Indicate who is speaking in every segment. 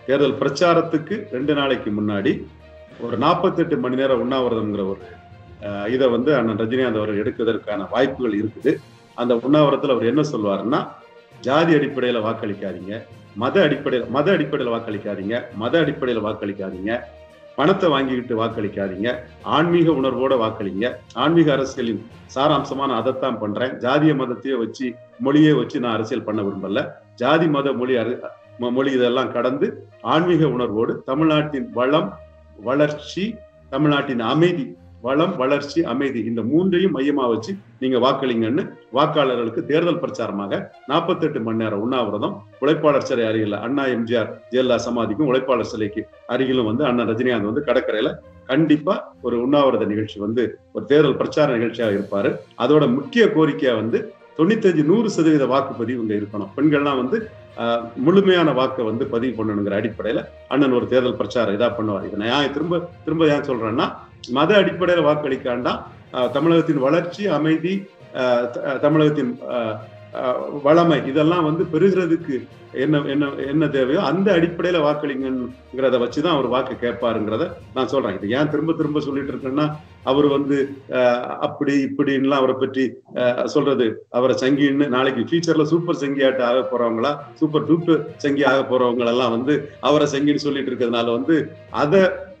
Speaker 1: தேர்தல் பிரச்சாரத்துக்கு ரெண்டு நாளைக்கு முன்னாடி ஒரு நாற்பத்தெட்டு மணி நேரம் உண்ணாவிரதம்ங்கிற ஒரு அஹ், இதை வந்து அண்ணன் ரஜினிகாந்த் அவர் எடுப்பதற்கான வாய்ப்புகள் இருக்குது அந்த உண்ணாவிரதத்தில் அவர் என்ன சொல்வாருன்னா ஜாதி அடிப்படையில வாக்களிக்காதீங்க மத அடிப்படையில் மத அடிப்படையில் வாக்களிக்காதீங்க மத அடிப்படையில் வாக்களிக்காதீங்க பணத்தை வாங்கிக்கிட்டு வாக்களிக்காதீங்க ஆன்மீக உணர்வோட வாக்களிங்க ஆன்மீக அரசியலின் சாராம்சமா நான் அதைத்தான் பண்றேன் ஜாதிய மதத்தையே வச்சு மொழியே வச்சு நான் அரசியல் பண்ண விரும்பல ஜாதி மத மொழி அரு- ம- மொழி இதெல்லாம் கடந்து ஆன்மீக உணர்வோடு தமிழ்நாட்டின் வளம் வளர்ச்சி தமிழ்நாட்டின் அமைதி வளம் வளர்ச்சி அமைதி இந்த மூன்றையும் மையமா வச்சு நீங்க வாக்களிங்கன்னு வாக்காளர்களுக்கு தேர்தல் பிரச்சாரமாக நாற்பத்தெட்டு மணி நேரம் உண்ணாவிரதம் உழைப்பாளர் சிலை அருகில் அண்ணா எம்ஜிஆர் ஜெயலலிதா சமாதிக்கும் உழைப்பாளர் சிலைக்கு அருகிலும் வந்து அண்ணன் ரஜினிகாந்த் வந்து கடற்கரையில கண்டிப்பா ஒரு உண்ணாவிரத நிகழ்ச்சி வந்து ஒரு தேர்தல் பிரச்சார நிகழ்ச்சியாக இருப்பாரு அதோட முக்கிய கோரிக்கையா வந்து தொண்ணூத்தஞ்சு நூறு சதவீத வாக்குப்பதிவு இங்க இருக்கணும் பெண்கள்லாம் வந்து ஆஹ், முழுமையான வாக்கை வந்து பதிவு பண்ணணுங்கிற அடிப்படையில அண்ணன் ஒரு தேர்தல் பிரச்சாரம் இதா பண்ணுவார் இதை நான் ஏன் திரும்ப திரும்ப ஏன் சொல்றேன்னா மத அடிப்படையில வாக்களிக்காண்டாம் ஆஹ், தமிழகத்தின் வளர்ச்சி அமைதி ஆஹ், த- ஆஹ், தமிழகத்தின் ஆஹ், ஆஹ், வளமை இதெல்லாம் வந்து பெறுகிறதுக்கு என்ன என்ன என்ன தேவையோ அந்த அடிப்படையில வாக்களிங்கிறத வச்சுதான் அவர் வாக்கு கேட்பாருங்கிறத நான் சொல்றேன் இது ஏன் திரும்ப திரும்ப சொல்லிட்டு இருக்கேன்னா அவர் வந்து ஆஹ், அப்படி இப்படின்லாம் அவரை பற்றி ஆஹ், சொல்றது அவரை சங்கின்னு நாளைக்கு ஃபியூச்சர்ல சூப்பர் சங்கியாட்டு ஆக போறவங்களா சூப்பர் டூப்பர் சங்கி ஆக போறவங்க எல்லாம் வந்து அவரை சங்கின்னு சொல்லிட்டு இருக்கிறதுனால வந்து அதை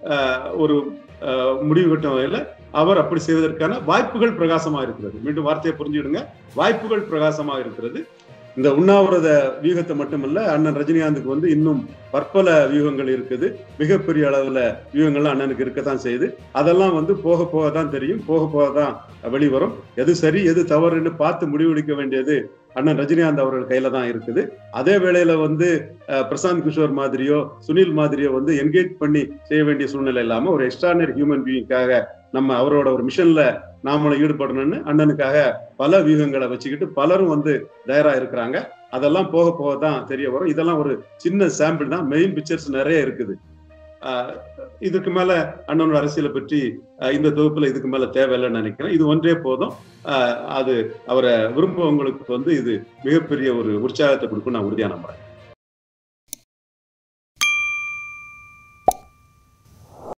Speaker 1: ஒரு ஆஹ், முடிவு கட்டும் வகையில அவர் அப்படி செய்வதற்கான வாய்ப்புகள் பிரகாசமா இருக்கிறது மீண்டும் வார்த்தையை புரிஞ்சுடுங்க வாய்ப்புகள் பிரகாசமா இருக்கிறது இந்த உண்ணாவிரத வியூகத்தை மட்டுமல்ல அண்ணன் ரஜினிகாந்துக்கு வந்து இன்னும் பற்பல வியூகங்கள் இருக்குது மிகப்பெரிய அளவுல வியூகங்கள்லாம் அண்ணனுக்கு இருக்கத்தான் செய்யுது அதெல்லாம் வந்து போக போக தான் தெரியும் போக போக தான் வெளிவரும் எது சரி எது தவறுன்னு பார்த்து முடிவெடுக்க வேண்டியது அண்ணன் ரஜினிகாந்த் அவர்கள் கையில தான் இருக்குது அதே வேளையில வந்து அஹ், பிரசாந்த் கிஷோர் மாதிரியோ சுனில் மாதிரியோ வந்து என்கேஜ் பண்ணி செய்ய வேண்டிய சூழ்நிலை இல்லாம ஒரு எக்ஸ்ட்ரானரி ஹியூமன் பீயிங்காக நம்ம அவரோட ஒரு மிஷன்ல நாமளும் ஈடுபடணும்னு அண்ணனுக்காக பல வியூகங்களை வச்சுக்கிட்டு பலரும் வந்து தயாரா இருக்கிறாங்க அதெல்லாம் போக போக தான் தெரிய வரும் இதெல்லாம் ஒரு சின்ன சாம்பிள் தான் மெயின் பிக்சர்ஸ் நிறைய இருக்குது ஆஹ் இதுக்கு மேல அண்ணனோட அரசியலை பற்றி ஆஹ் இந்த தொகுப்புல இதுக்கு மேல தேவையில்லைன்னு நினைக்கிறேன் இது ஒன்றே போதும் ஆஹ் அது அவரை விரும்புவவங்களுக்கு வந்து இது மிகப்பெரிய ஒரு உற்சாகத்தை கொடுக்கும் நான் உறுதியா நம்புறேன்